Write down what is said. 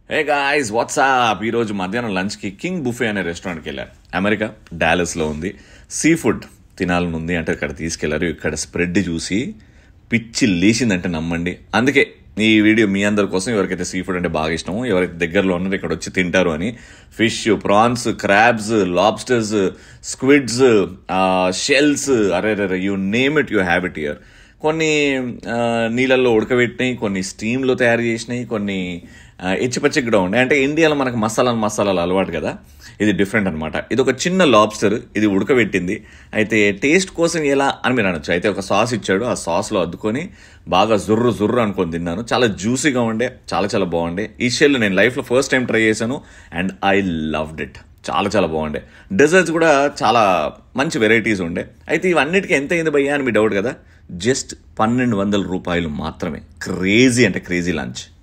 hey guys WhatsApp ఈరోజు మధ్యాహ్నం లంచ్కి కింగ్ బుఫే అనే రెస్టారెంట్కి వెళ్ళారు అమెరికా డాలస్లో ఉంది సీ ఫుడ్ తినాలని ఉంది అంటే ఇక్కడ తీసుకెళ్లారు ఇక్కడ స్ప్రెడ్ చూసి పిచ్చి లేచిందంటే నమ్మండి అందుకే ఈ వీడియో మీ అందరి కోసం ఎవరికైతే సీ ఫుడ్ అంటే బాగా ఇష్టమో ఎవరైతే దగ్గరలో ఉన్నారో ఇక్కడ వచ్చి తింటారు అని fish prawns crabs lobsters squids shells అరే అరే you name it you have it here కొన్ని ఆ, నీళ్ళల్లో ఉడకబెట్టినాయి కొన్ని స్టీమ్లో తయారు చేసినాయి కొన్ని ఆ, ఎచ్చిపచ్చిగా ఉన్నాయి అంటే ఇండియాలో మనకు మసాలాలు మసాలాలు అలవాటు కదా ఇది డిఫరెంట్ అనమాట ఇది ఒక చిన్న లాబ్స్టర్ ఇది ఉడకబెట్టింది అయితే టేస్ట్ కోసం ఎలా అని మీరు అనొచ్చు అయితే ఒక సాస్ ఇచ్చాడు ఆ సాస్లో అద్దుకొని బాగా జుర్రు జుర్రు అనుకొని తిన్నాను చాలా జ్యూసీగా ఉండే చాలా చాలా బాగుండే ఈ షెల్ నేను లైఫ్లో ఫస్ట్ టైం ట్రై చేశాను అండ్ ఐ లవ్డ్ ఇట్ చాలా చాలా బాగుండే డెజర్ట్స్ కూడా చాలా మంచి వెరైటీస్ ఉండే అయితే ఇవన్నిటికీ ఎంత అయింది భయ్యా అని మీ డౌట్ కదా జస్ట్ పన్నెండు వందల రూపాయలు మాత్రమే క్రేజీ అంటే క్రేజీ లంచ్